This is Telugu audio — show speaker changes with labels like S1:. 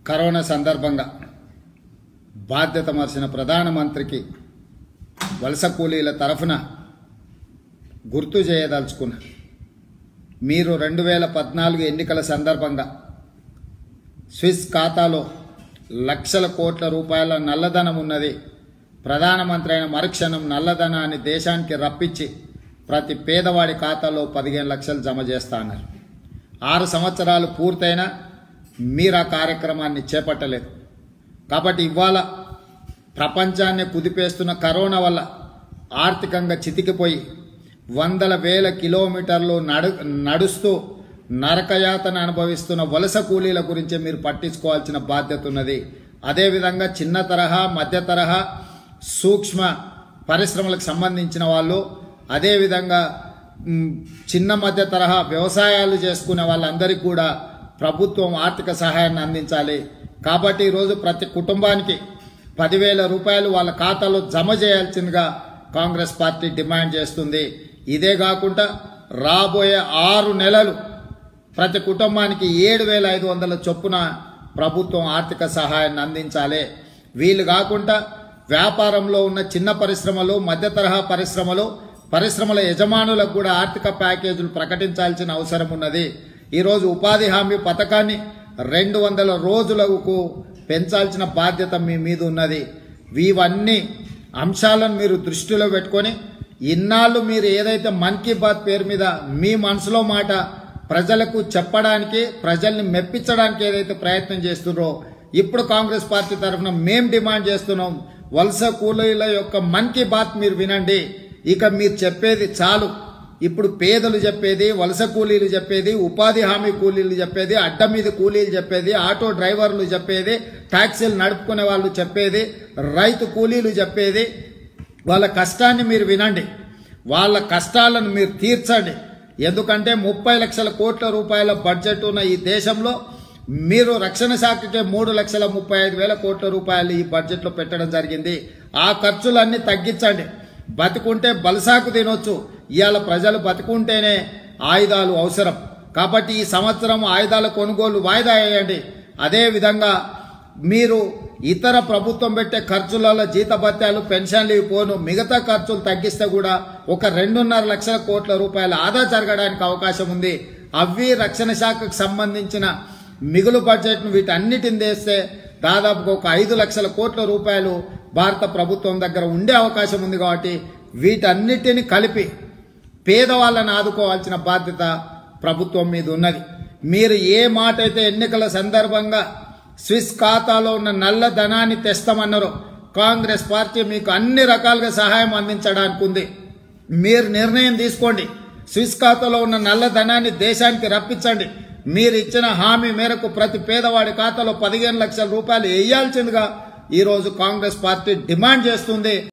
S1: కరోనా సందర్భంగా బాధ్యత మర్చిన ప్రధానమంత్రికి వలస కూలీల తరఫున గుర్తు చేయదలుచుకున్నా మీరు రెండు వేల పద్నాలుగు ఎన్నికల సందర్భంగా స్విస్ ఖాతాలో లక్షల కోట్ల రూపాయల నల్లధనం ఉన్నది ప్రధానమంత్రి అయిన మరుక్షణం నల్లధనాన్ని దేశానికి రప్పించి ప్రతి పేదవాడి ఖాతాలో పదిహేను లక్షలు జమ చేస్తా అన్నారు ఆరు సంవత్సరాలు పూర్తయినా మీరు ఆ కార్యక్రమాన్ని చేపట్టలేదు కాబట్టి ఇవాళ ప్రపంచాన్ని కుదిపేస్తున్న కరోనా వల్ల ఆర్థికంగా చితికిపోయి వందల వేల కిలోమీటర్లు నడు నడుస్తూ నరకయాతన అనుభవిస్తున్న వలస కూలీల గురించి మీరు పట్టించుకోవాల్సిన బాధ్యత ఉన్నది అదేవిధంగా చిన్న తరహా మధ్య తరహా సూక్ష్మ పరిశ్రమలకు సంబంధించిన వాళ్ళు అదేవిధంగా మ్, చిన్న మధ్య తరహా వ్యవసాయాలు చేసుకునే వాళ్ళందరికీ కూడా ప్రభుత్వం ఆర్థిక సహాయాన్ని అందించాలి కాబట్టి ఈరోజు ప్రతి కుటుంబానికి పదివేల రూపాయలు వాళ్ళ ఖాతాలో జమ చేయాల్సిందిగా కాంగ్రెస్ పార్టీ డిమాండ్ చేస్తుంది ఇదే కాకుండా రాబోయే ఆరు నెలలు ప్రతి కుటుంబానికి ఏడు వేల ఐదు వందల చొప్పున ప్రభుత్వం ఆర్థిక సహాయాన్ని అందించాలి వీళ్ళు కాకుండా వ్యాపారంలో ఉన్న చిన్న పరిశ్రమలు మధ్య తరహా పరిశ్రమలు పరిశ్రమల యజమానులకు కూడా ఆర్థిక ప్యాకేజీలు ప్రకటించాల్సిన అవసరం ఉన్నది ఈరోజు ఉపాధి హామీ పథకాన్ని రెండు వందల రోజులకు పెంచాల్సిన బాధ్యత మీ మీద ఉన్నది ఇవన్నీ అంశాలను మీరు దృష్టిలో పెట్టుకొని ఇన్నాళ్ళు మీరు ఏదైతే మన్ కీ బాత్ పేరు మీద మీ మనసులో మాట ప్రజలకు చెప్పడానికి ప్రజల్ని మెప్పించడానికి ఏదైతే ప్రయత్నం చేస్తున్నారో ఇప్పుడు కాంగ్రెస్ పార్టీ తరఫున మేం డిమాండ్ చేస్తున్నాం వలస కూలీల యొక్క మన్ కీ బాత్ మీరు వినండి ఇక మీరు చెప్పేది చాలు ఇప్పుడు పేదలు చెప్పేది వలస కూలీలు చెప్పేది ఉపాధి హామీ కూలీలు చెప్పేది అడ్డ మీద కూలీలు చెప్పేది ఆటో డ్రైవర్లు చెప్పేది ట్యాక్సీలు నడుపుకునే వాళ్ళు చెప్పేది రైతు కూలీలు చెప్పేది వాళ్ళ కష్టాన్ని మీరు వినండి వాళ్ళ కష్టాలను మీరు తీర్చండి ఎందుకంటే ముప్పై లక్షల కోట్ల రూపాయల బడ్జెట్ ఉన్న ఈ దేశంలో మీరు రక్షణ శాఖకే మూడు లక్షల ముప్పై ఐదు వేల కోట్ల రూపాయలు ఈ బడ్జెట్లో పెట్టడం జరిగింది ఆ ఖర్చులన్నీ తగ్గించండి బతికుంటే బలసాకు తినొచ్చు ఇవాళ ప్రజలు బతికుంటేనే ఆయుధాలు అవసరం కాబట్టి ఈ సంవత్సరం ఆయుధాల కొనుగోలు వాయిదా వేయండి అదేవిధంగా మీరు ఇతర ప్రభుత్వం పెట్టే ఖర్చులలో జీతభత్యాలు పెన్షన్లు ఇవి పోను మిగతా ఖర్చులు తగ్గిస్తే కూడా ఒక రెండున్నర లక్షల కోట్ల రూపాయల ఆదా జరగడానికి అవకాశం ఉంది అవి రక్షణ శాఖకు సంబంధించిన మిగులు బడ్జెట్ను వీటన్నిటిని తెస్తే దాదాపుగా ఒక ఐదు లక్షల కోట్ల రూపాయలు భారత ప్రభుత్వం దగ్గర ఉండే అవకాశం ఉంది కాబట్టి వీటన్నిటిని కలిపి పేదవాళ్ళని ఆదుకోవాల్సిన బాధ్యత ప్రభుత్వం మీద ఉన్నది మీరు ఏ మాట అయితే ఎన్నికల సందర్భంగా స్విస్ ఖాతాలో ఉన్న నల్ల ధనాన్ని తెస్తామన్నారో కాంగ్రెస్ పార్టీ మీకు అన్ని రకాలుగా సహాయం అందించడానికి ఉంది మీరు నిర్ణయం తీసుకోండి స్విస్ ఖాతాలో ఉన్న నల్ల ధనాన్ని దేశానికి రప్పించండి మీరు ఇచ్చిన హామీ మేరకు ప్రతి పేదవాడి ఖాతాలో పదిహేను లక్షల రూపాయలు వేయాల్సిందిగా ఈరోజు కాంగ్రెస్ పార్టీ డిమాండ్ చేస్తుంది